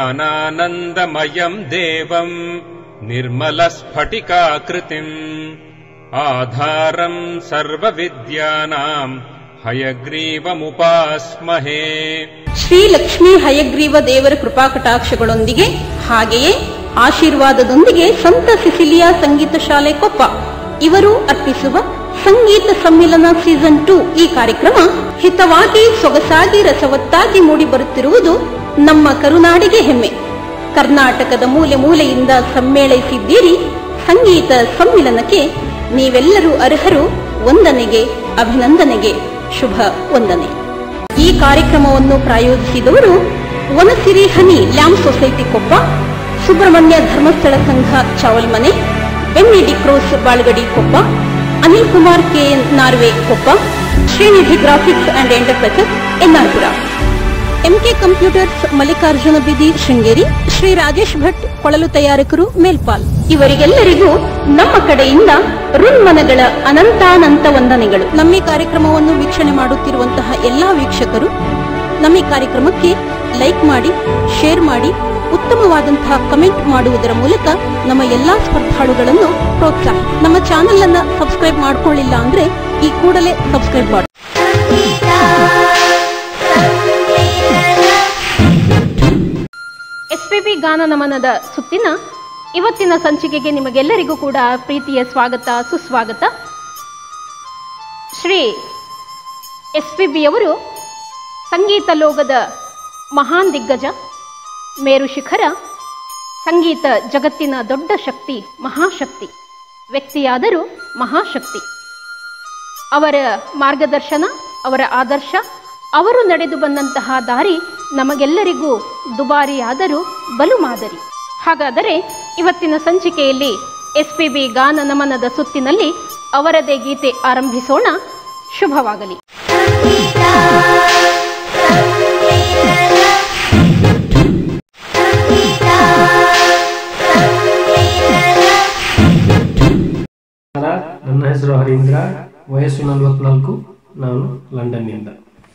ज्ञानानन्दमयम् देवम् निर्मलस्फटिकाकृतिम् आधारम् सर्वविद्यानाम् हयग्रीवमुपास्महे ಶ್ರೀ ಲಕ್ಷ್ಮೀ ಹಯಗ್ರೀವ ದೇವರ ಕೃಪಾಕಟಾಕ್ಷಗಳೊಂದಿಗೆ ಹಾಗೆಯೇ ಆಶೀರ್ವಾದದೊಂದಿಗೆ ಸಂತ ಸಿಸಿಲಿಯಾ ಸಂಗೀತ ಶಾಲೆ ಕೊಪ್ಪ ಇವರು ಅರ್ಪಿಸುವ ಸಂಗೀತ ಸಮ್ಮಿಲನ ಸೀಸನ್ ಟೂ ಈ ಕಾರ್ಯಕ್ರಮ ಹಿತವಾಗಿ ಸೊಗಸಾಗಿ ರಸವತ್ತಾಗಿ ಮೂಡಿ ಬರುತ್ತಿರುವುದು ನಮ್ಮ ಕರುನಾಡಿಗೆ ಹೆಮ್ಮೆ ಕರ್ನಾಟಕದ ಮೂಲೆ ಮೂಲೆಯಿಂದ ಸಮ್ಮೇಳಿಸಿದ್ದೀರಿ ಸಂಗೀತ ಸಮ್ಮಿಲನಕ್ಕೆ ನೀವೆಲ್ಲರೂ ಅರ್ಹರು ವಂದನೆಗೆ ಅಭಿನಂದನೆಗೆ ಶುಭ ವಂದನೆ ಈ ಕಾರ್ಯಕ್ರಮವನ್ನು ಪ್ರಾಯೋಜಿಸಿದವರು Vanasiri honey lamp society Koppa Subrahmanya Dharmasthala ಸಂಘ ಚಾವಲ್ಮನೆ ಬೆನ್ನಿಡಿ cross Balgadi Koppa Anil Kumar K Narve Koppa Shrinidhi graphics and enterprises NR Pura MK computers Mallikarjuna ಬಿದಿ ಶೃಂಗೇರಿ ಶ್ರೀ ರಾಜೇಶ್ ಭಟ್ ಕೊಳಲು ತಯಾರಕರು ಮೇಲ್ಪಾಲ್ ಇವರಿಗೆಲ್ಲರಿಗೂ ನಮ್ಮ ಕಡೆಯಿಂದ ಋನ್ಮನಗಳ ಅನಂತಾನಂತ ವಂದನೆಗಳು ನಮ್ಮ ಈ ಕಾರ್ಯಕ್ರಮವನ್ನು ವೀಕ್ಷಣೆ ಮಾಡುತ್ತಿರುವಂತಹ ಎಲ್ಲಾ ವೀಕ್ಷಕರು ನಮ್ಮ ಈ ಕಾರ್ಯಕ್ರಮಕ್ಕೆ ಲೈಕ್ ಮಾಡಿ ಶೇರ್ ಮಾಡಿ ಉತ್ತಮವಾದಂತಹ ಕಮೆಂಟ್ ಮಾಡುವುದರ ಮೂಲಕ ನಮ್ಮ ಎಲ್ಲಾ ಸ್ಪರ್ಧಾಳುಗಳನ್ನು ಪ್ರೋತ್ಸಾಹಿಸಿ ನಮ್ಮ ಚಾನೆಲ್ ಅನ್ನ ಸಬ್ಸ್ಕ್ರೈಬ್ ಮಾಡ್ಕೊಳ್ಳಿಲ್ಲ ಅಂದ್ರೆ ಈ ಕೂಡಲೇ ಸಬ್ಸ್ಕ್ರೈಬ್ ಮಾಡಿ ಎಸ್ಪಿಬಿ ಗಾನ ನಮನದ ಸುತ್ತಿನ ಇವತ್ತಿನ ಸಂಚಿಕೆಗೆ ನಿಮಗೆಲ್ಲರಿಗೂ ಕೂಡ ಪ್ರೀತಿಯ ಸ್ವಾಗತ ಸುಸ್ವಾಗತ ಶ್ರೀ ಎಸ್ ಪಿ ಬಿಯವರು ಸಂಗೀತ ಲೋಕದ ಮಹಾನ್ ದಿಗ್ಗಜ ಮೇರು ಶಿಖರ ಸಂಗೀತ ಜಗತ್ತಿನ ದೊಡ್ಡ ಶಕ್ತಿ ಮಹಾಶಕ್ತಿ ವ್ಯಕ್ತಿಯಾದರೂ ಮಹಾಶಕ್ತಿ ಅವರ ಮಾರ್ಗದರ್ಶನ ಅವರ ಆದರ್ಶ ಅವರು ನಡೆದು ಬಂದಂತಹ ದಾರಿ ನಮಗೆಲ್ಲರಿಗೂ ದುಬಾರಿಯಾದರೂ ಬಲು ಮಾದರಿ ಹಾಗಾದರೆ ಇವತ್ತಿನ ಸಂಚಿಕೆಯಲ್ಲಿ ಎಸ್ ಪಿ ಬಿ ಗಾನ ನಮನದ ಸುತ್ತಿನಲ್ಲಿ ಅವರದೇ ಗೀತೆ ಆರಂಭಿಸೋಣ ಶುಭವಾಗಲಿ ನಮಸ್ಕಾರ ನನ್ನ ಹೆಸರು ಹರೀಂದ್ರ ವಯಸ್ಸು ನಲವತ್ನಾಲ್ಕು ನಾನು ಲಂಡನ್ನಿಂದ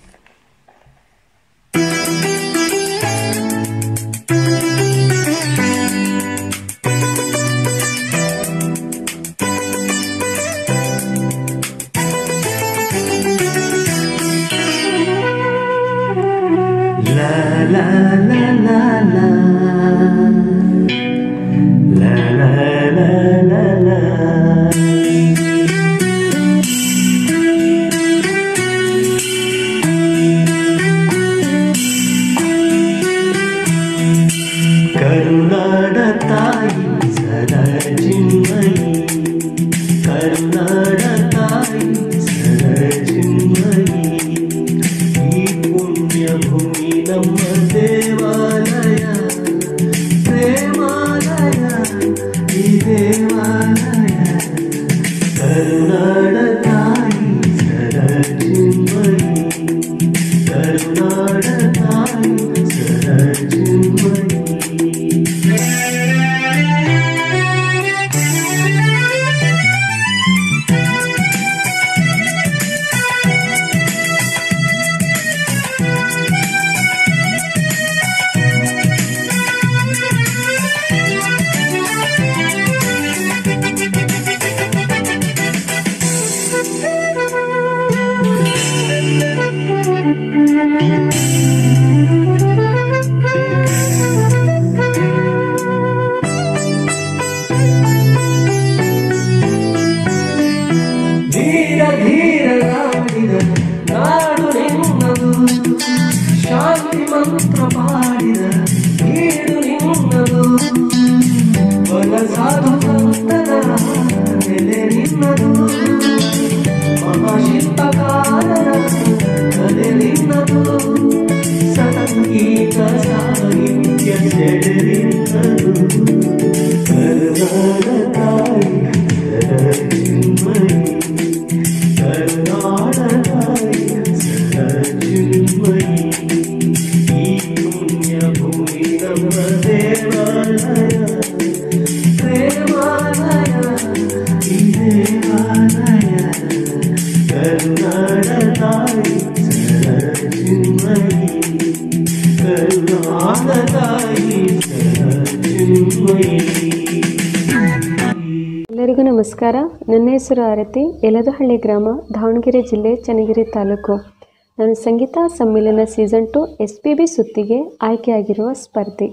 ಕರುನಾಡ ತಾಯಿ ಸರಜಿನ್ಮಯಿ ಕರುನಾಡ ತಾಯಿ ಸರಜಿನ್ಮಯಿ ಈ ಪುಣ್ಯ ಭೂಮಿ ನಮ್ಮ ದೇವಾಲಯ ಪ್ರೇಮಾಲಯ ಈ ದೇವಾಲಯ ಕರುನಾಡ ತಾಯಿ ಸರಜಿನ್ಮಯಿ ಕರುನಾಡ ತಾಯಿ ಸರಜಿನ್ಮಯಿ ಧೀರ ಧೀರ ನಾಡಿದ ನಾಡು ನಿನ್ನದು ಶಾಂತಿ ಮಂತ್ರ ಪಾಡಿದ ನೀಡು ನಿನ್ನದು ವನ ಸಾಧು ಸಂತರ ನೆಲೆ ನಿನ್ನದು ಮಹಾಶಿಲ್ಪಕಾರರ ಕಲೆ ನಿನ್ನದು ಸಂಗೀತ ಸಾಹಿತ್ಯ ಸೆಡೆ ನಿನ್ನದು ಕರುನಾಡ ತಾಯಿ ಸರಜಿನ್ಮಯಿ ಕರುನಾಡ ತಾಯಿ ಸರಜಿನ್ಮಯಿ ಈ ಪುಣ್ಯ ಭೂಮಿ ನಮ್ಮ ದೇವಾಲಯ ಪ್ರೇಮಾಲಯ ಈ ದೇವಾಲಯ ಕರುನಾಡ ತಾಯಿ ಸರಜಿನ್ಮಯಿ ಕರುನಾಡ ತಾಯಿ ನಮಸ್ಕಾರ ನನ್ನ ಹೆಸರು ಆರತಿ ಯಲದಹಳ್ಳಿ ಗ್ರಾಮ ದಾವಣಗೆರೆ ಜಿಲ್ಲೆ ಚನ್ನಗಿರಿ ತಾಲೂಕು ನಾನು ಸಂಗೀತ ಸಮ್ಮೇಳನ season two S P B ಸುತ್ತಿಗೆ ಆಯ್ಕೆಯಾಗಿರುವ ಸ್ಪರ್ಧಿ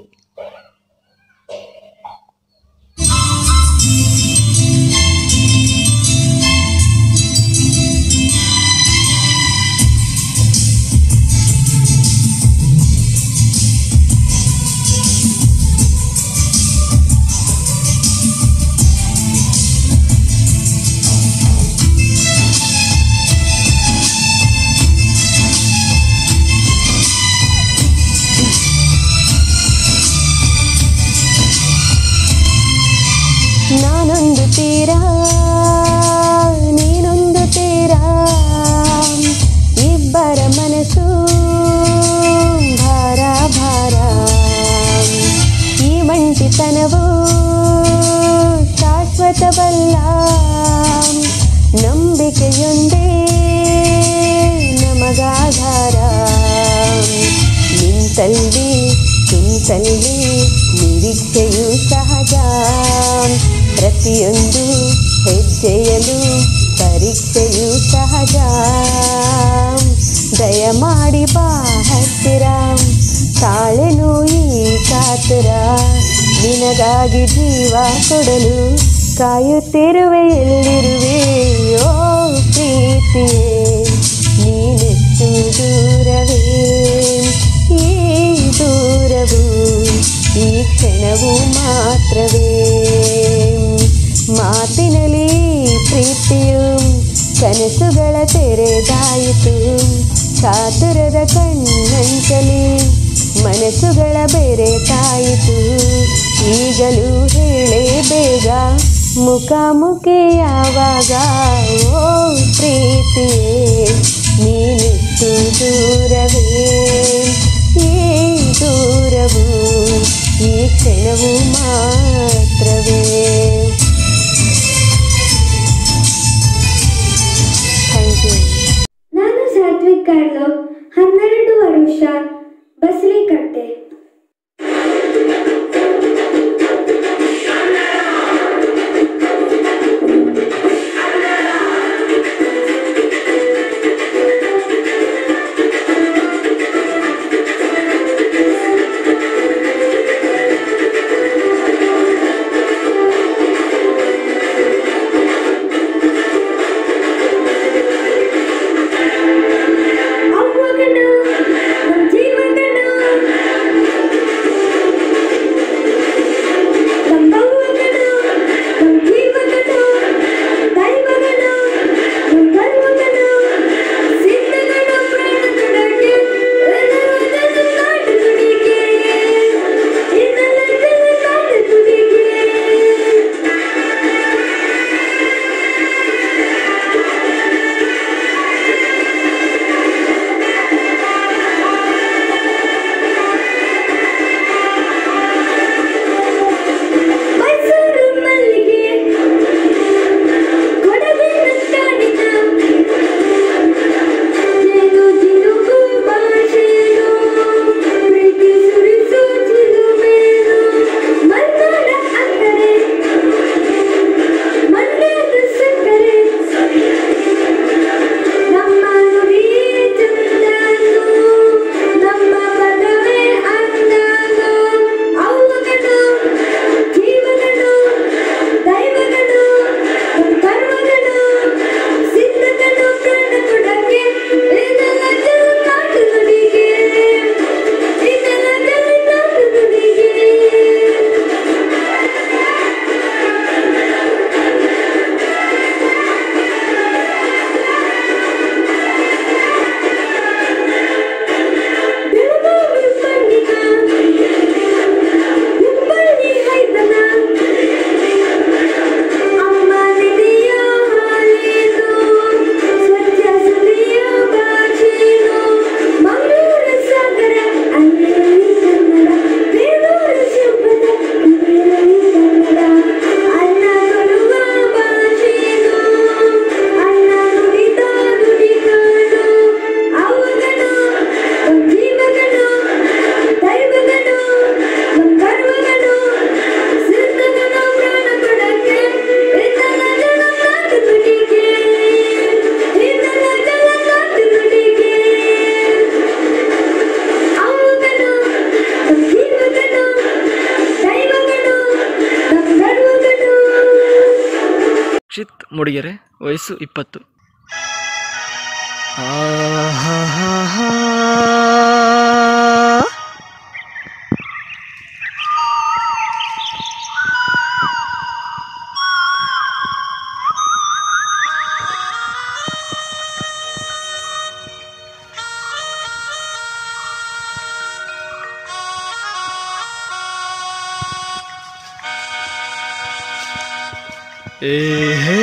ನಾನೊಂದು ತೀರ ನೀನೊಂದು ತೀರ ಇಬ್ಬರ ಮನಸ್ಸು ಭಾರ ಭಾರ ಈ ಮಂಟಿತನವು ಶಾಶ್ವತವಲ್ಲ ನಂಬಿಕೆಯೊಂದೇ ನಮಗಾಧಾರ ನಿಂತಲ್ಲಿ ಕುಂತಲ್ಲಿ ನಿರೀಕ್ಷೆಯು ಸಹಜ ಪ್ರತಿಯೊಂದು ಹೆಜ್ಜೆಯಲು ಪರೀಕ್ಷೆಯು ಸಹಜ ದಯಮಾಡಿ ಬಾ ಹತ್ತಿರ ತಾಳೆನು ಈ ಕಾತುರ ನಿನಗಾಗಿ ಜೀವ ಕೊಡಲು ಕಾಯುತ್ತಿರುವೆ ಎಲ್ಲಿರುವೆ ಓ ಪ್ರೀತಿಯೇ ನೀನೆಷ್ಟು ದೂರವೇ ಈ ದೂರವು ಈ ಕ್ಷಣವು ಮಾತ್ರವೇ ಮಾತಿನಲ್ಲಿ ಪ್ರೀತಿಯು ಕನಸುಗಳ ತೆರೆದಾಯಿತು ಕಾತುರದ ಕಣ್ಣಂಚಲಿ ಮನಸ್ಸುಗಳ ಬೆರೆತಾಯಿತು ಈಗಲೂ ಹೇಳೇ ಬೇಗ ಮುಖಾಮುಖಿ ಯಾವಾಗ ಓ ಪ್ರೀತಿಯೇ ನೀನಿಷ್ಟು ದೂರವೇ ಈ ದೂರವು ಈ ಕ್ಷಣವು ಮಾತ್ರವೇ ಥ್ಯಾಂಕ್ ಯು ನಾನು ಸಾತ್ವಿಕ್ ಕಾರ್ಲೋ ಹನ್ನೆರಡು ವರ್ಷ ಬಸಲಿಕಟ್ಟೆ ಅವ್ವ ಕಣ ನಮ್ ಜೀವ ಕಣ ಮೂಡಿಗೆರೆ ವಯಸ್ಸು ಇಪ್ಪತ್ತು ಏ ಹೇ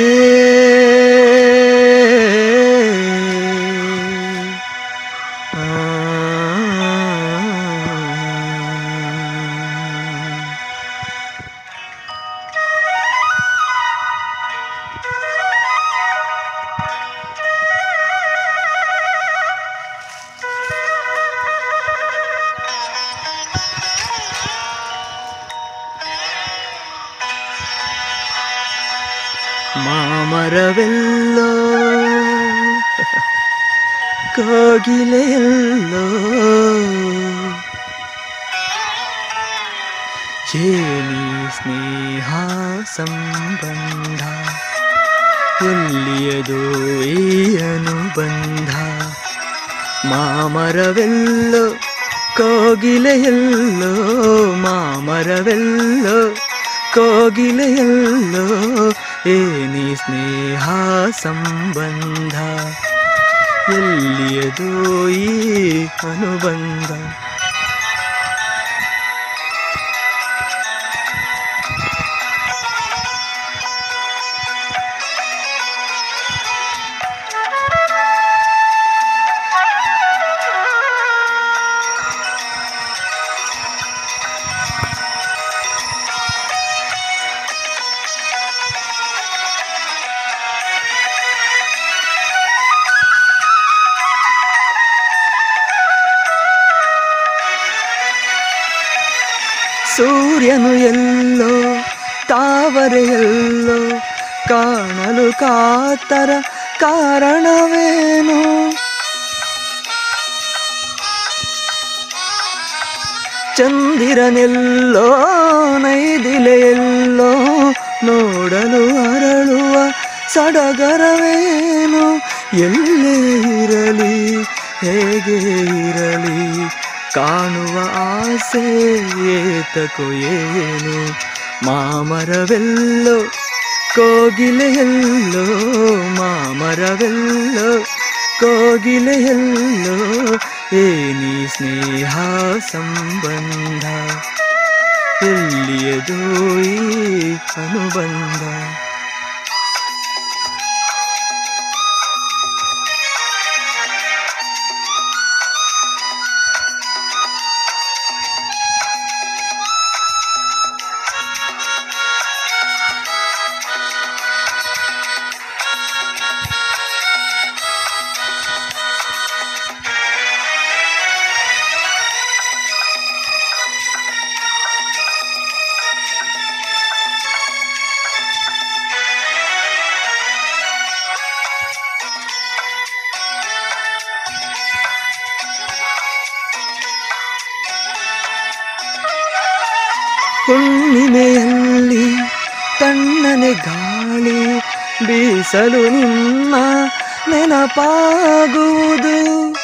ಮಾಮರವೆಲ್ಲೋ ಕೋಗಿಲೆಯಲ್ಲೋ ಏನಿ ಸ್ನೇಹ ಸಂಬಂಧ ಎಲ್ಲಿಯದು ಈ ಅನುಬಂಧ ಮಾಮರವೆಲ್ಲೋ ಕೋಗಿಲೆಯಲ್ಲೋ ಮಾಮರವೆಲ್ಲೋ ಕೋಗಿಲೆಯಲ್ಲೋ ಏನಿ ಸ್ನೇಹ ಸಂಬಂಧ ಎಲ್ಲಿಯದು ಈ ಅನುಬಂಧ ಸೂರ್ಯನು ಎಲ್ಲೋ ತಾವರೆಯಲ್ಲೋ ಕಾಣಲು ಕಾತರ ಕಾರಣವೇನು ಚಂದಿರನೆಲ್ಲೋ ನೈದಿಲೆಯಲ್ಲೋ ನೋಡಲು ಅರಳುವ ಸಡಗರವೇನು ಎಲ್ಲೇ ಇರಲಿ ಹೇಗೆ ಇರಲಿ ಕಾಣುವ ಆಸೆ ಏತಕೋ ಏನು ಮಾಮರವೆಲ್ಲೋ ಕೋಗಿಲೆಯಲ್ಲೋ ಮಾಮರವೆಲ್ಲೋ ಕೋಗಿಲೆಯಲ್ಲೋ ಏನಿ ಸ್ನೇಹ ಸಂಬಂಧ ಎಲ್ಲಿಯದೋ ಈ ಅನುಬಂಧ ಹುಣ್ಣಿಮೆಯಲ್ಲಿ ತಣ್ಣನೆ ಗಾಳಿ ಬೀಸಲು ನಿನ್ನ ನೆನಪಾಗುವುದು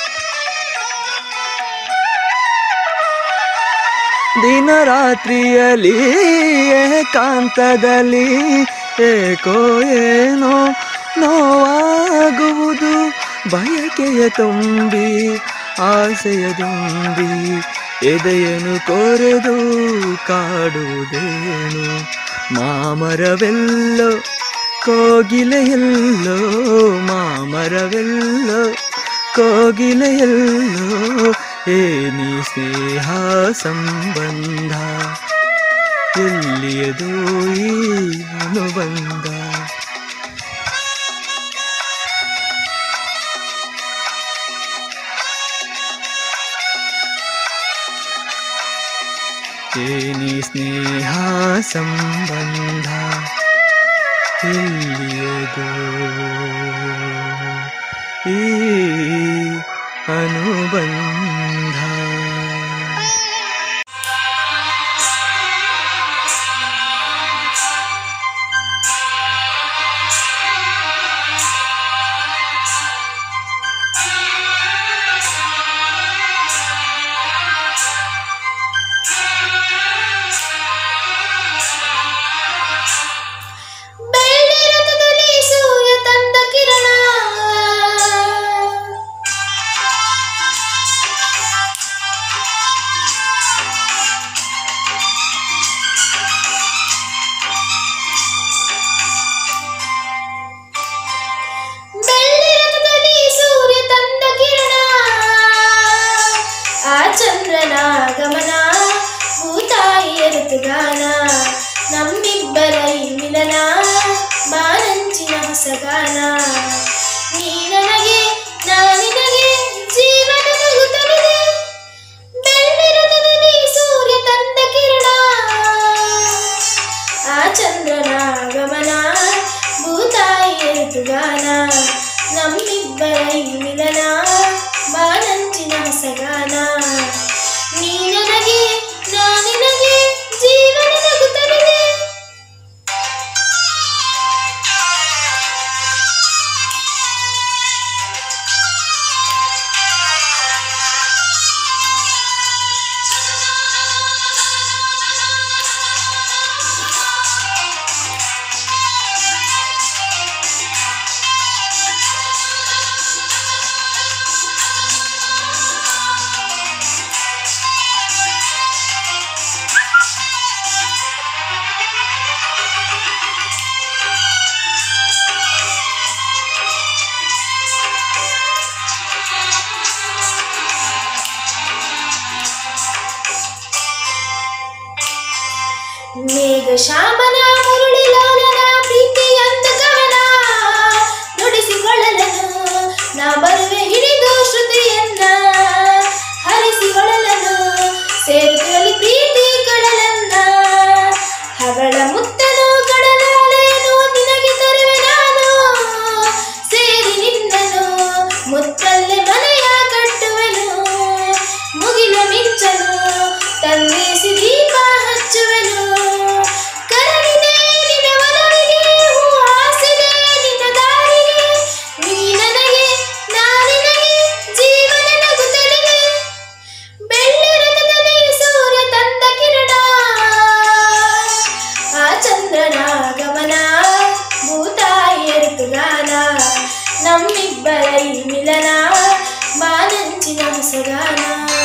ದಿನರಾತ್ರಿಯಲ್ಲಿ ಏಕಾಂತದಲ್ಲಿ ಏಕೋ ಏನೋ ನೋವಾಗುವುದು ಬಯಕೆಯ ತುಂಬಿ ಆಸೆಯ ತುಂಬಿ ಎದೆಯನ್ನು ಕೊರೆದು ಕಾಡುವುದೇನು ಮಾಮರವೆಲ್ಲೋ ಕೋಗಿಲೆಯಲ್ಲೋ ಮಾಮರವೆಲ್ಲೋ ಕೋಗಿಲೆಯಲ್ಲೋ ಏನಿ ಸ್ನೇಹ ಸಂಬಂಧ ಎಲ್ಲಿಯದು ಈ ಅನುಬಂಧ ಏನಿ ಸ್ನೇಹ ಸಂಬಂಧ ಎಲ್ಲಿಯದು ಈ ಅನುಬಂಧ. 「 ಅನುಬಂಧ ಏನಿ ಸ್ನೇಹ ಸಂಬಂಧ ಎಲ್ಲಿಯದೋ ಈ ಅನುಬಂಧ 「 ಈ ಅನುಬಂಧ 「 ಏನಿ ಸ್ನೇಹ ಸಂಬಂಧ ಎಲ್ಲಿಯದೋ ಈ ಅನುಬಂಧ 「 ಶ್ಯಾಮನ ಮುರುಳಿಲೋಲನ ಪ್ರೀತಿ ಅಂತ ಕವನ ನುಡಿಸಿಕೊಳ್ಳಲನು ನಾ ಬರುವೆ ಹಿಡಿದು ಶ್ರುತಿಯನ್ನ ಹರಿಸಿಕೊಳ್ಳಲನು ಸೇರುತ್ತಲಿ ಪ್ರೀತಿ ಕಡಲನ್ನ ಹಗಳ ಮುತ್ತನು ಕಡಲಾಲೆಯನ್ನು ನಿನಗೆ ತರುವೆ ನಾನು ಸೇರಿ ನಿನ್ನನು ಮುತ್ತಲ್ಲೇ ಮನೆಯ ಕಟ್ಟುವೆನು ಮುಗಿಲ ಮಿಂಚನು ತಂದೇಸಿ ದೀಪ ಹಚ್ಚುವೆನು ಕರಗಿದೆ ನಿನ್ನ ಒಲವಿಗೆ ಹೂ ಹಾಸಿದೆ ನಿನ್ನ ದಾರಿಗೆ ನೀ ನನಗೆ ನಾ ನಿನಗೆ ಜೀವನ ನಗುತ್ತಲಿದೆ ಬೆಳ್ಳಿರತದಲ್ಲಿ ಸೂರ್ಯ ತಂದ ಕಿರಣ ಆ ಚಂದ್ರನ ಗಮನ ಭೂತಾಯಿಯ ಋತುಗಾನ ನಮ್ಮಿಬ್ಬರ ಈ ಮಿಲನ ಬಾನಂಚಿನ ಹೊಸಗಾನ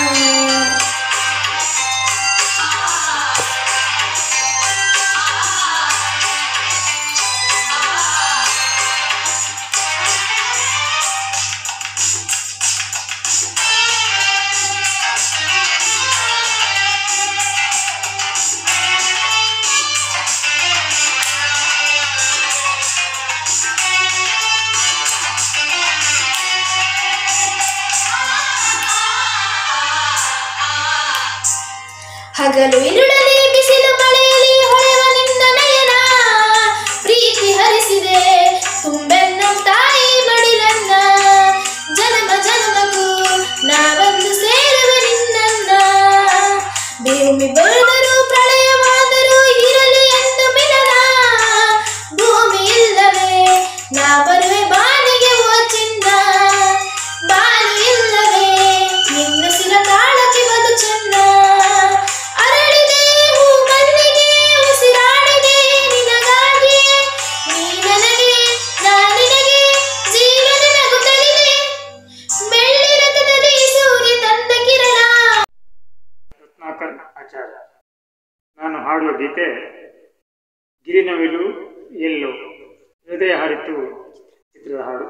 ಹಗಲು ಇರುಳಲಿ ಬಿಸಿಲು ಮಳೆಯಲಿ ಹೊಳೆವ ನಿನ್ನ ನಯನ ಪ್ರೀತಿ ಹರಿಸಿದೆ ತುಂಬೆನ್ನ ತಾಯಿ ಮಡಿಲನ್ನ ಜನ್ಮ ಜನ್ಮಕ್ಕೂ ನಾವಂದು ಸೇರುವೆ ನಿನ್ನನ್ನ ಭೂಮಿ ಬೆಳೆದರು ಪ್ರಳಯವಾದರೂ ಇರಲಿ ಎಂದು ಮಿಲನ ಭೂಮಿ ಇಲ್ಲವೇ ನಾ ಬರುವೆ ಬಾನಿಗೆ ಓ ಚಿನ್ನ ಬಾನು ಇಲ್ಲವೇ ನಿನ್ನ ಸಿರ ತಾಳಕ್ಕೆ ಬದು ಚೆನ್ನ ಅರಳಿದೆ ಹೂ ಮಲ್ಲಿಗೆ ಉಸಿರಾಡಿದೆ ನಿನಗಾಗಿ ನೀ ನನಗೆ ನಾ ನಿನಗೆ ಜೀವನ ನಗುತ್ತಲಿದೆ ಬೆಳ್ಳಿ ರಥದಲ್ಲಿ ಸೂರ್ಯ ತಂದ ಕಿರಣ ರತ್ನಾಕರ್ ಆಚಾರ್ಯ ನಾನು ಹಾಡುವ ಗೀತೆ ಗಿರಿನವಿಲು ಎಲ್ಲೋ ಹೃದಯ ಹರಿತು ಚಿತ್ರದ ಹಾಡು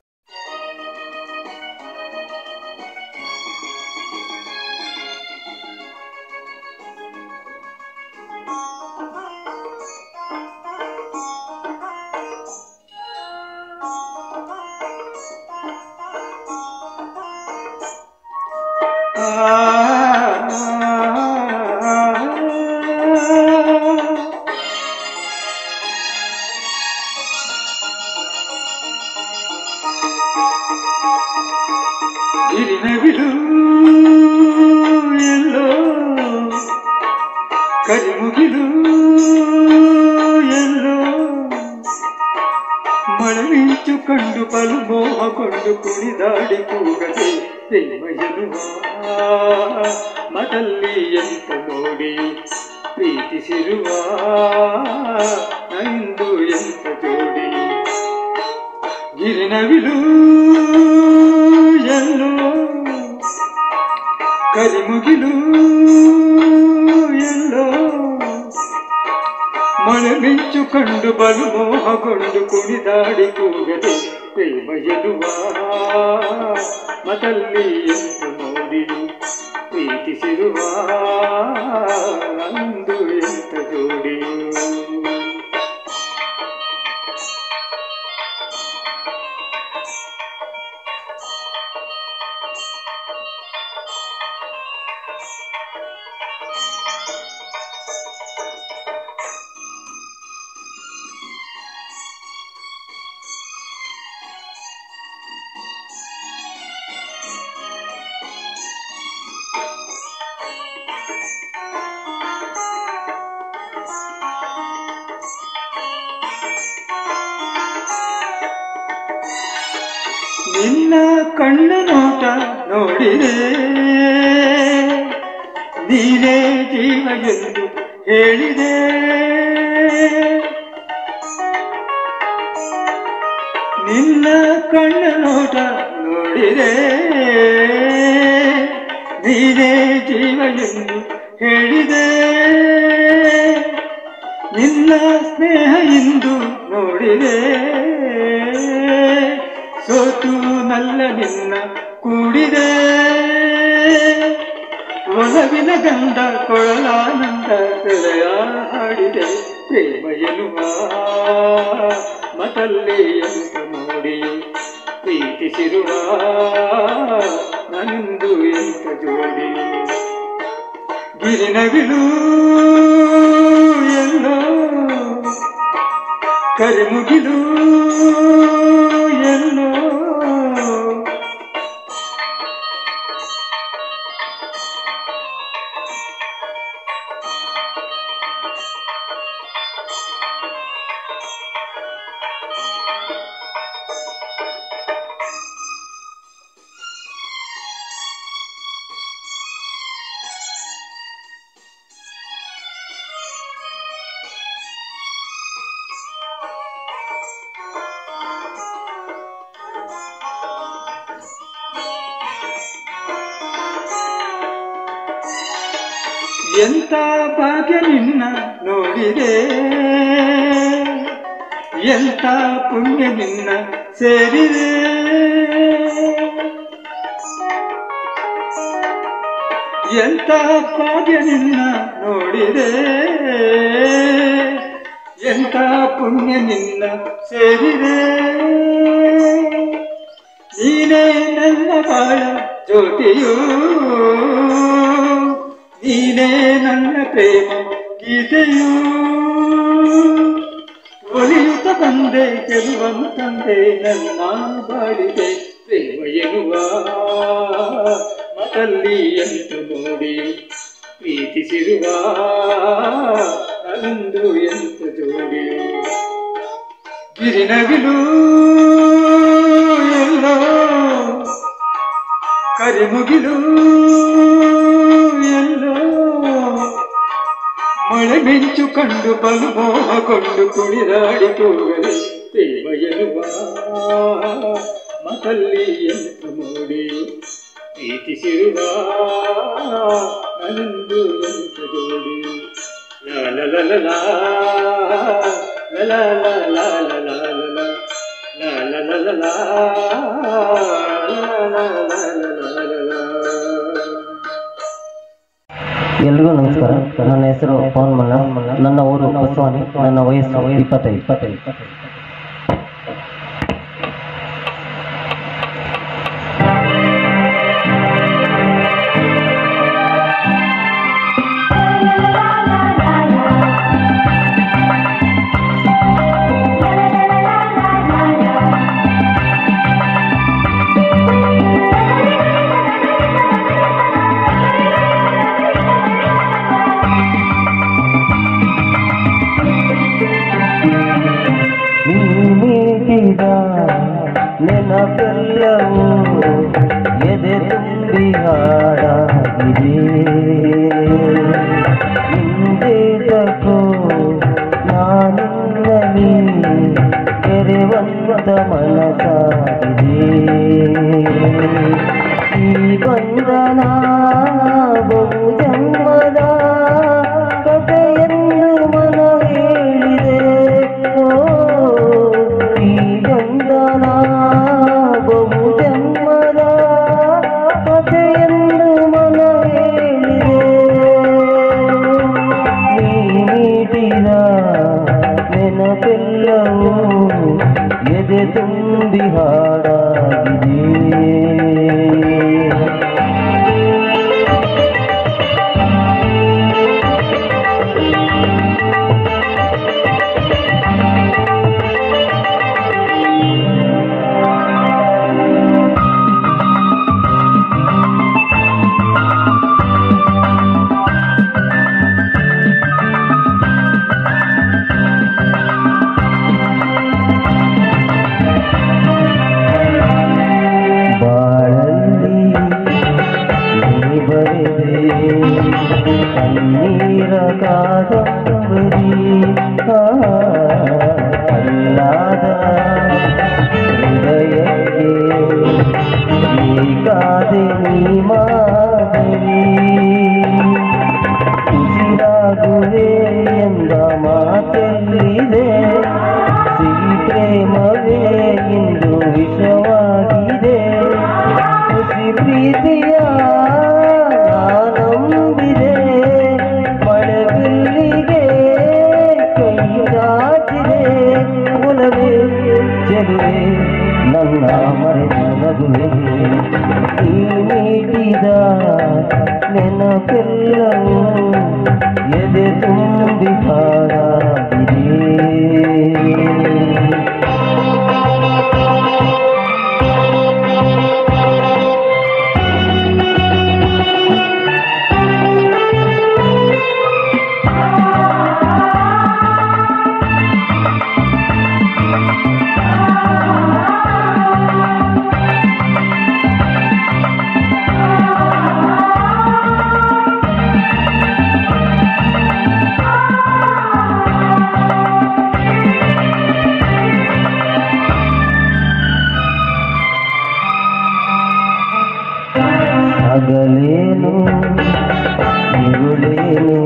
ಗಿರಿನವಿಲು ಎಲ್ಲೋ ಕರಿಮುಗಿಲು ಎಲ್ಲೋ ಮಳೆ ಮಿಂಚು ಕಂಡು ಪಲು ಮೋಹಗೊಂಡು ಕುಣಿದಾಡಿ ಕೂಗದೆ ಪ್ರೇಮಯನುವ ಮದಲ್ಲಿ ಎಂತ ನೋಡಿ ಪ್ರೀತಿಸಿರುವ ನಂದು ಎಂತ ಜೋಡಿ ಗಿರಿನವಿಲು ಎಲ್ಲೋ ಕರಿಮುಗಿಲು ಎಲ್ಲೋ ಮಳೆ ಮಿಂಚು ಕಂಡು ಬಲು ಮೋಹಗೊಂಡು ಕುಣಿದಾಡಿ ಕೂಗದೆ ಪ್ರೇಮ ಎನ್ನುವ ಮದಲ್ಲಿ ಎಂತ ನೋಡಿ ಪ್ರೀತಿಸಿರುವ ಅಂದು ಎಂತ ಜೋಡಿಯು ನಿನ್ನ ಕಣ್ಣ ನೋಟ ನೋಡಿದೆ ನೀನೇ ಜೀವ ಎಂದು ಹೇಳಿದೆ ನಿನ್ನ ಕಣ್ಣ ನೋಟ ನೋಡಿದೆ ನೀನೇ ಜೀವ ಎಂದು ಹೇಳಿದೆ ನಿನ್ನ ಸ್ನೇಹ ಇಂದು ನೋಡಿದೆ ಸೋತು ನಲ್ಲ ನಿನ್ನ ಕೂಡಿದೆ ಒಲವಿನ ಗಂಧ ಕೊಳಲಾನಂದ ಹೃದಯ ಹಾಡಿದೆ ಪ್ರೇಮ ಎನ್ನುವ ಮತಲ್ಲಿ ಎಂತ ಮೋಡಿಯು ಪ್ರೀತಿಸಿರುವ ನನಿಂದು ಎಂತ ಜೋಡಿ ಗಿರಿನವಿಲು ಎಲ್ಲೋ ಕರಿಮುಗಿಲು ಎಲ್ಲೋ ಎಂತ ಭಾಗ್ಯ ನಿನ್ನ ನೋಡಿದೆ ಎಂತ ಪುಣ್ಯ ನಿನ್ನ ಸೇರಿದೆ ಎಂತ ಭಾಗ್ಯ ನಿನ್ನ ನೋಡಿದೆ ಎಂತ ಪುಣ್ಯ ನಿನ್ನ ಸೇರಿದೆ ನೀನೇ ನನ್ನ ಬಾಳ ಜ್ಯೋತಿಯೂ ನೀನೇ ನನ್ನ ಪ್ರೇಮ ಗೀತೆಯೂ ಒಲಿಯುತ್ತ ಬಂದೆ ಗೆಲುವನ್ನು ತಂದೆ ನನ್ನ ಬಾಳಿದೆ ಪ್ರೇಮ ಎನ್ನುವ ಮತಲ್ಲಿ ಎಂತ ನೋಡಿ ಪ್ರೀತಿಸಿರುವ ನಂದು ಎಂತ ಜೋಡಿ ಗಿರಿನವಿಲು ಎಲ್ಲೋ ಕರಿಮುಗಿಲು ಎಲ್ಲೋ ಮಳೆ ಮಿಂಚು ಕಂಡು ಬಲು ಮೋಹಗೊಂಡು ಕುಣಿದಾಡಿ ಕೂಗಲು ಪ್ರೇಮ ಎನ್ನುವ ಮತಲ್ಲಿ ಎಂತ ನೋಡಿ ಪ್ರೀತಿಸಿರುವ ನಂದು ಎಂತ ಜೋಡಿ ಲಾ ಲ ಲ ಲ ಲಾ ಲ ಲ ಲ ಲ ಲ ಲ ಲ ಲ ಲಾ ಲ ಲ ಲ ಲಾ ಲ ಲ ಲ ಲ ಲ ಲ ಎಲ್ರಿಗೂ ನಮಸ್ಕಾರ ನನ್ನ ಹೆಸರು ಪವನ್ ಮಲ್ಲ ನನ್ನ ಊರು ಹೊಸವಾನಿ ನನ್ನ ವಯಸ್ಸು ಇಪ್ಪತ್ತೈದು ಇಪ್ಪತ್ತೈದು ನೀಡಿದ ನೆನಪೆಲ್ಲವೂ ಎದೆ ತುಂಬಿ ಹಾಡಾಗಿದೆ ಹಿಂದೇಟಕ್ಕೂ ನಾನಿನ್ನಲಿ ತೆರೆವಂತ ಮನಸಾಗಿದೆ ಈ ಬಂಧನ ಬಹು ಜನ್ಮದ ಕಥೆಯನ್ನು ಮನ ಹೇಳಿದೆ ಓ ಈ ಬಂಧನ ಬಹು ಜನ್ಮದ ಕಥೆಯನ್ನು ಮನ ಹೇಳಿದೆ ನೀ ನೀಡಿದ ನೆನಪೆಲ್ಲವೂ ಎದೆ ತುಂಬಿ ಹಾಡಾಗಿದೆ ಬಾಳಲ್ಲಿ ನೀ ಬರೆದೆ ಕಣ್ಣೀರ ಕಾದಂಬರಿ ಆ, ಅಲ್ಲಾದ ಹೃದಯಕ್ಕೆ ಏಕಾದೆ ನೀ ಮಾದರಿ ಉಸಿರಾಗುವೆ ಎಂದ ಮಾತಲ್ಲಿದೆ ಸಿಹಿ ಪ್ರೇಮವೇ ಇಂದು ವಿಷವಾಗಿದೆ ಹುಸಿ ಪ್ರೀತಿಯ ನಾನಮ್ಮ ಮೀಟಿದ ನೆನಪೆಲ್ಲವೂ ಎದೆ ತುಂಬಿ ಹಾಡಾಗಿದೆ ಹಗಲೇನು ಇರುಳೇನು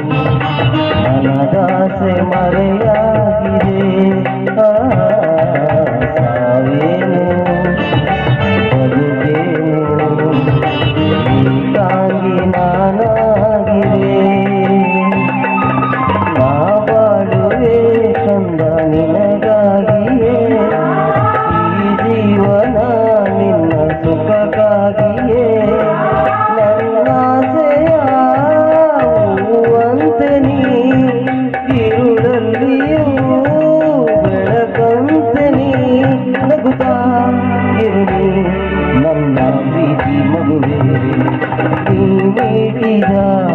ನನದಾಸೆ ಮರೆಯಾಗಿದೆ ಆ, ಸಾವೇನು ಬದುಕೇನು ಹೀಗಾಗಿ ನಾನಾಗಿದೆ ನಾ ಬಾಳುವೆ ಕಂದ ನಿನಗಾಗಿಯೇ ಈ ಜೀವನ ನಿನ್ನ ಸುಖಕ್ಕಾಗಿಯೇ ನನ್ನಾಸೆಯ ಹೂವಂತೆ ನೀ ഇരുಳಲ್ಲಿಯೂ ಬೆಳಕಂತೆ ನೀ ನಗುತ್ತಾ ಇರುವೆ ನನ್ನ ಪ್ರೀತಿ ಮಗುವೆ ನೀ ನೀಡಿದ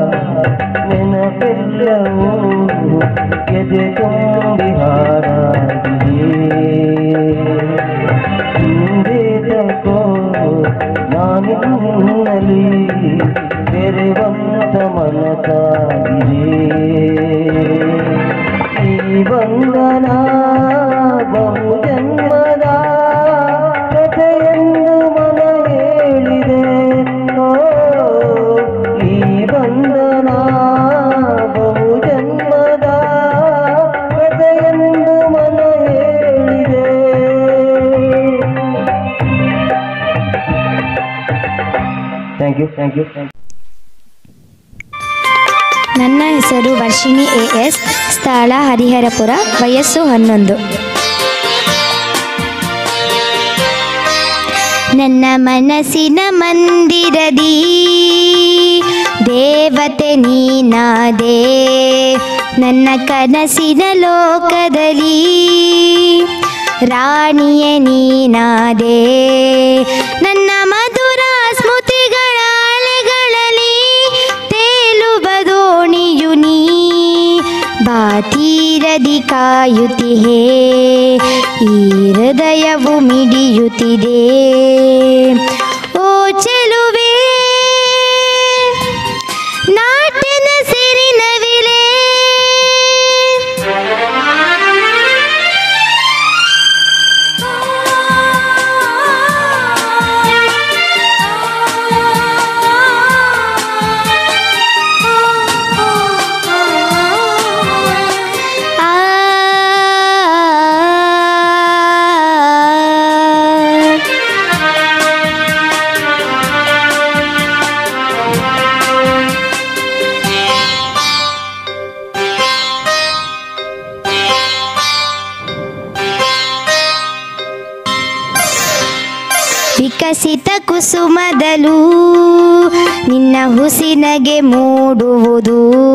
ನೆನಪೆಲ್ಲವೂ ಎದೆ ತುಂಬಿ ಹಾರಾಗಿದೆ ಹಿಂದೆ ತಕೋ ನಾನಿನ್ನಲಿ ಬೆರೆವಂತ ಮನಸಾಗಿದೆ ಈ ಬಂಧನ ಬಹು ಜನ್ಮದ ಕಥೆಯೆಂದು ಮನ ಹೇಳಿದೆ ಓ, ಈ ಬಂಧನ ಬಹು ಜನ್ಮದ ಕಥೆಯೆಂದು ಮನ ಹೇಳಿದೆ thank you thank you thank you ನನ್ನ ಹೆಸರು ವರ್ಷಿಣಿ ಎ ಎಸ್ ಸ್ಥಳ ಹರಿಹರಪುರ ವಯಸ್ಸು ಹನ್ನೊಂದು ನನ್ನ ಮನಸ್ಸಿನ ಮಂದಿರದಿ ದೇವತೆ ನೀನಾದೆ ನನ್ನ ಕನಸಿನ ಲೋಕದಲ್ಲಿ ರಾಣಿಯೇ ನೀನಾದೆ ನನ್ನ ಮಧುರ ಸ್ಮೃತಿಗಳ ಅಲೆಗಳಲ್ಲಿ ತೇಲುವ ದೋಣಿಯು ನೀ ಬಾತೀರದಿ ಕಾಯುತ್ತಿಹೇ ಈ ಹೃದಯವು ಮಿಡಿಯುತ್ತಿದೆ ಓ ಚೆಲುವೆ ನಾಟ್ಯನ ಸಿರಿನವಿಲೆ ವಿಕಸಿತ ಕುಸುಮದಲು ನಿನ್ನ ಹುಸಿನಗೆ ಮೂಡುವುದು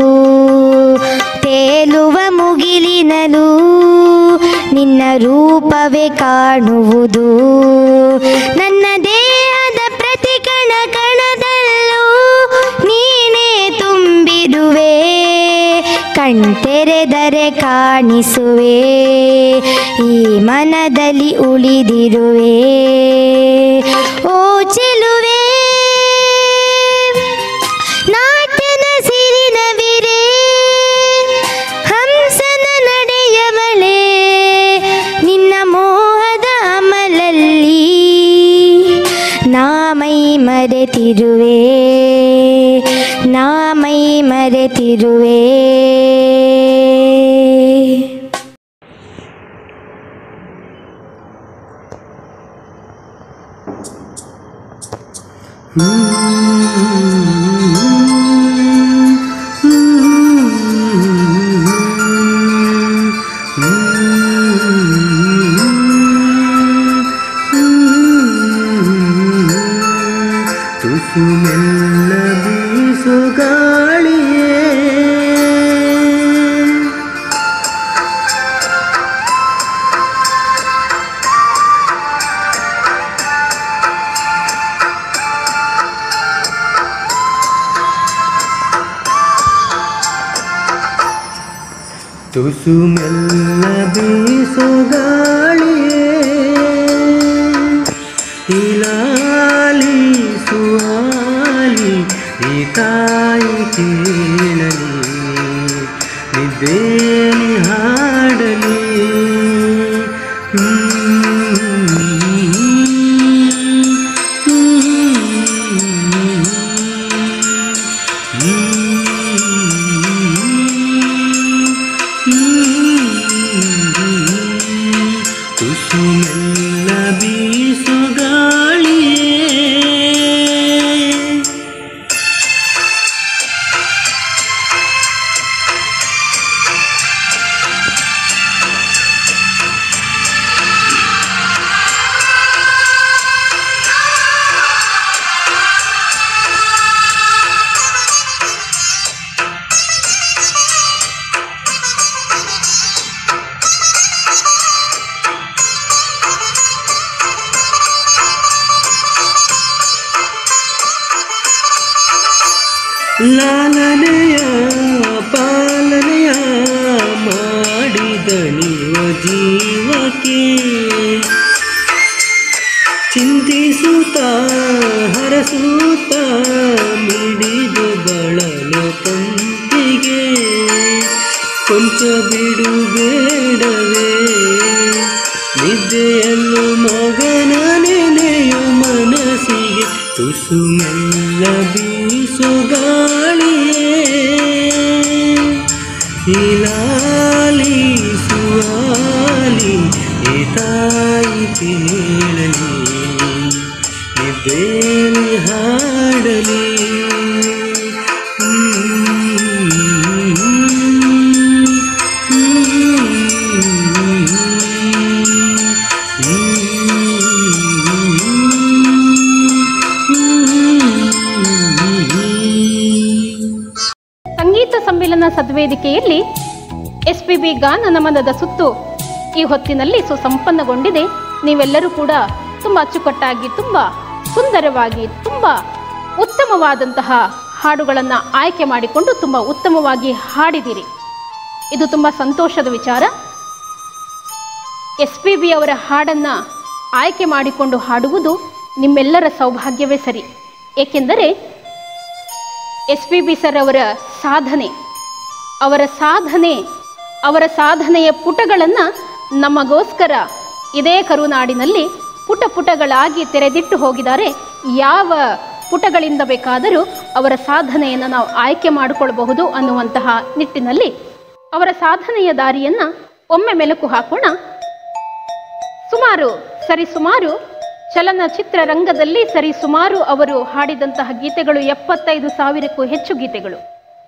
ತೇಲುವ ಮುಗಿಲಿನಲು ನಿನ್ನ ರೂಪವೇ ಕಾಣುವುದು ನನ್ನ ದೇಹದ ಪ್ರತಿ ಕಣ ಕಣದಲ್ಲೂ ನೀನೇ ತುಂಬಿರುವೆ ಕಣ್ತೆರೆದರೆ ಕಾಣಿಸುವೆ ಈ ಮನದಲ್ಲಿ ಉಳಿದಿರುವೆ ಓ ಚೆಲುವೆ ನಾಟ್ಯನ ಸಿರಿನವಿರೆ ಹಂಸನ ನಡೆಯವಳೆ ನಿನ್ನ ಮೋಹದ ಅಮಲಲ್ಲಿ ನಾಮೈ ಮರೆತಿರುವೆ ನಾಮೈ ಮರೆತಿರುವೆ तू ತುಸು ಮೆಲ್ಲ ಬೀಸು ಗಾಳಿಯೇ ತುಸು ಮೆಲ್ಲ ಬೀಸು ಗಾಳಿಯೇ ಇಲಾಲಿ ಸುವಾಲಿ ಈ ತಾಯಿ ಕೇಳಲಿ ನಿದ್ದೇಲಿ ಹಾಡಲಿ ತುಸು ಮೆಲ್ಲ ಬೀಸು ಗಾಳಿಯೇ ಲಾಲನೆಯ ಪಾಲನೆಯ ಮಾಡಿದ ನೀವು ಜೀವಕ್ಕೆ ಚಿಂತಿಸುತ್ತ ಹರಸುತ್ತ ಮಿಡಿದು ಬಳಲು ತಂತಿಗೆ ಕೊಂಚ ಬಿಡು ಬೇಡವೇ ನಿದ್ದೆಯಲ್ಲೂ ಮಗನ ನೆನೆಯು ಮನಸ್ಸಿಗೆ ತುಸು ಮೆಲ್ಲ ಬೀಸು ಗಾಳಿಯೇ ಇಲಾಲಿ ಸುವಾಲಿ ಈ ತಾಯಿ ಕೇಳಲಿ ನಿದ್ದೇಲಿ ಹಾಡಲಿ ಸಂಗೀತ ಸಮ್ಮೇಳನ ಸದ್ವೇದಿಕೆಯಲ್ಲಿ ಎಸ್ಪಿಬಿ ಗಾನ ನಮನದ ಸುತ್ತು ಈ ಹೊತ್ತಿನಲ್ಲಿ ಸುಸಂಪನ್ನಗೊಂಡಿದೆ ನೀವೆಲ್ಲರೂ ಕೂಡ ತುಂಬ ಅಚ್ಚುಕಟ್ಟಾಗಿ ತುಂಬ ಸುಂದರವಾಗಿ ತುಂಬ ಉತ್ತಮವಾದಂತಹ ಹಾಡುಗಳನ್ನು ಆಯ್ಕೆ ಮಾಡಿಕೊಂಡು ತುಂಬ ಉತ್ತಮವಾಗಿ ಹಾಡಿದಿರಿ ಇದು ತುಂಬ ಸಂತೋಷದ ವಿಚಾರ ಎಸ್ ಪಿ ಬಿ ಅವರ ಹಾಡನ್ನು ಆಯ್ಕೆ ಮಾಡಿಕೊಂಡು ಹಾಡುವುದು ನಿಮ್ಮೆಲ್ಲರ ಸೌಭಾಗ್ಯವೇ ಸರಿ ಏಕೆಂದರೆ ಎಸ್ ಪಿ ಬಿ ಸರ್ ಅವರ ಸಾಧನೆ ಅವರ ಸಾಧನೆ ಅವರ ಸಾಧನೆಯ ಪುಟಗಳನ್ನು ನಮಗೋಸ್ಕರ ಇದೇ ಕರುನಾಡಿನಲ್ಲಿ ಪುಟ ಪುಟಗಳಾಗಿ ತೆರೆದಿಟ್ಟು ಹೋಗಿದ್ದಾರೆ ಯಾವ ಪುಟಗಳಿಂದ ಬೇಕಾದರೂ ಅವರ ಸಾಧನೆಯನ್ನು ನಾವು ಆಯ್ಕೆ ಮಾಡಿಕೊಳ್ಳಬಹುದು ಅನ್ನುವಂತಹ ನಿಟ್ಟಿನಲ್ಲಿ ಅವರ ಸಾಧನೆಯ ದಾರಿಯನ್ನು ಒಮ್ಮೆ ಮೆಲುಕು ಹಾಕೋಣ ಸುಮಾರು ಸರಿಸುಮಾರು ಚಲನಚಿತ್ರ ರಂಗದಲ್ಲಿ ಸರಿಸುಮಾರು ಅವರು ಹಾಡಿದಂತಹ ಗೀತೆಗಳು ಎಪ್ಪತ್ತೈದು ಸಾವಿರಕ್ಕೂ ಹೆಚ್ಚು ಗೀತೆಗಳು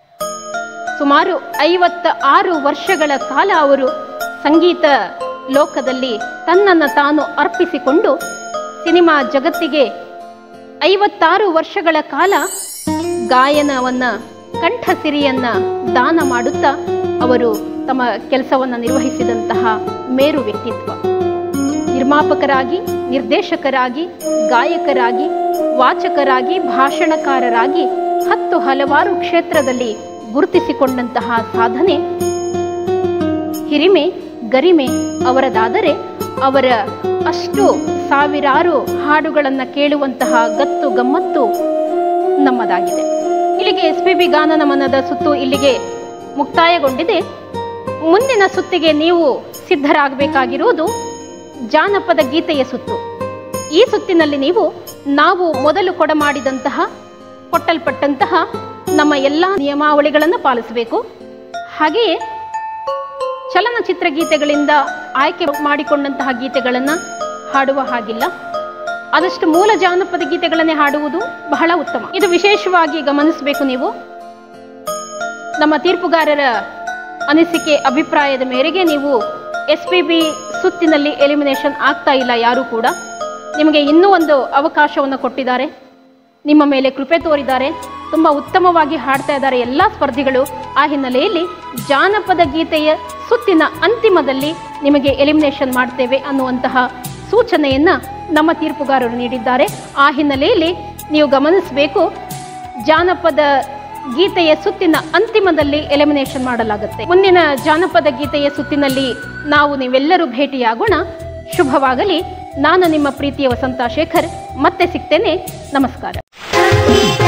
ಸುಮಾರು ಐವತ್ತ ಆರು ವರ್ಷಗಳ ಕಾಲ ಅವರು ಸಂಗೀತ ಲೋಕದಲ್ಲಿ ತನ್ನನ್ನು ತಾನು ಅರ್ಪಿಸಿಕೊಂಡು ಸಿನಿಮಾ ಜಗತ್ತಿಗೆ ಐವತ್ತಾರು ವರ್ಷಗಳ ಕಾಲ ಗಾಯನವನ್ನ ಕಂಠಸಿರಿಯನ್ನ ದಾನ ಮಾಡುತ್ತಾ ಅವರು ತಮ್ಮ ಕೆಲಸವನ್ನು ನಿರ್ವಹಿಸಿದಂತಹ ಮೇರು ವ್ಯಕ್ತಿತ್ವ ನಿರ್ಮಾಪಕರಾಗಿ ನಿರ್ದೇಶಕರಾಗಿ ಗಾಯಕರಾಗಿ ವಾಚಕರಾಗಿ ಭಾಷಣಕಾರರಾಗಿ ಹತ್ತು ಹಲವಾರು ಕ್ಷೇತ್ರದಲ್ಲಿ ಗುರುತಿಸಿಕೊಂಡಂತಹ ಸಾಧನೆ ಹಿರಿಮೆ ಗರಿಮೆ ಅವರದಾದರೆ ಅವರ ಅಷ್ಟು ಸಾವಿರಾರು ಹಾಡುಗಳನ್ನು ಕೇಳುವಂತಹ ಗತ್ತು ಗಮ್ಮತ್ತು ನಮ್ಮದಾಗಿದೆ ಇಲ್ಲಿಗೆ ಎಸ್ ಪಿ ಬಿ ಗಾನ ನಮನದ ಸುತ್ತು ಇಲ್ಲಿಗೆ ಮುಕ್ತಾಯಗೊಂಡಿದೆ ಮುಂದಿನ ಸುತ್ತಿಗೆ ನೀವು ಸಿದ್ಧರಾಗಬೇಕಾಗಿರುವುದು ಜಾನಪದ ಗೀತೆಯ ಸುತ್ತು ಈ ಸುತ್ತಿನಲ್ಲಿ ನೀವು ನಾವು ಮೊದಲು ಕೊಡಮಾಡಿದಂತಹ ಕೊಟ್ಟಲ್ಪಟ್ಟಂತಹ ನಮ್ಮ ಎಲ್ಲ ನಿಯಮಾವಳಿಗಳನ್ನು ಪಾಲಿಸಬೇಕು ಹಾಗೆಯೇ ಚಲನಚಿತ್ರ ಗೀತೆಗಳಿಂದ ಆಯ್ಕೆ ಮಾಡಿಕೊಂಡಂತಹ ಗೀತೆಗಳನ್ನು ಹಾಡುವ ಹಾಗಿಲ್ಲ ಆದಷ್ಟು ಮೂಲ ಜಾನಪದ ಗೀತೆಗಳನ್ನೇ ಹಾಡುವುದು ಬಹಳ ಉತ್ತಮ ಇದು ವಿಶೇಷವಾಗಿ ಗಮನಿಸಬೇಕು ನೀವು ನಮ್ಮ ತೀರ್ಪುಗಾರರ ಅನಿಸಿಕೆ ಅಭಿಪ್ರಾಯದ ಮೇರೆಗೆ ನೀವು ಎಸ್ ಪಿ ಬಿ ಸುತ್ತಿನಲ್ಲಿ ಎಲಿಮಿನೇಷನ್ ಆಗ್ತಾ ಇಲ್ಲ ಯಾರೂ ಕೂಡ ನಿಮಗೆ ಇನ್ನೂ ಒಂದು ಅವಕಾಶವನ್ನು ಕೊಟ್ಟಿದ್ದಾರೆ ನಿಮ್ಮ ಮೇಲೆ ಕೃಪೆ ತೋರಿದ್ದಾರೆ ತುಂಬ ಉತ್ತಮವಾಗಿ ಹಾಡ್ತಾ ಇದ್ದಾರೆ ಎಲ್ಲ ಸ್ಪರ್ಧಿಗಳು ಆ ಹಿನ್ನೆಲೆಯಲ್ಲಿ ಜಾನಪದ ಗೀತೆಯ ಸುತ್ತಿನ ಅಂತಿಮದಲ್ಲಿ ನಿಮಗೆ ಎಲಿಮಿನೇಷನ್ ಮಾಡ್ತೇವೆ ಅನ್ನುವಂತಹ ಸೂಚನೆಯನ್ನ ನಮ್ಮ ತೀರ್ಪುಗಾರರು ನೀಡಿದ್ದಾರೆ ಆ ಹಿನ್ನೆಲೆಯಲ್ಲಿ ನೀವು ಗಮನಿಸಬೇಕು ಜಾನಪದ ಗೀತೆಯ ಸುತ್ತಿನ ಅಂತಿಮದಲ್ಲಿ ಎಲಿಮಿನೇಷನ್ ಮಾಡಲಾಗುತ್ತೆ ಮುಂದಿನ ಜಾನಪದ ಗೀತೆಯ ಸುತ್ತಿನಲ್ಲಿ ನಾವು ನೀವೆಲ್ಲರೂ ಭೇಟಿಯಾಗೋಣ ಶುಭವಾಗಲಿ ನಾನು ನಿಮ್ಮ ಪ್ರೀತಿಯ ವಸಂತ ಶೇಖರ್ ಮತ್ತೆ ಸಿಗ್ತೇನೆ ನಮಸ್ಕಾರ ಸಂಗೀತ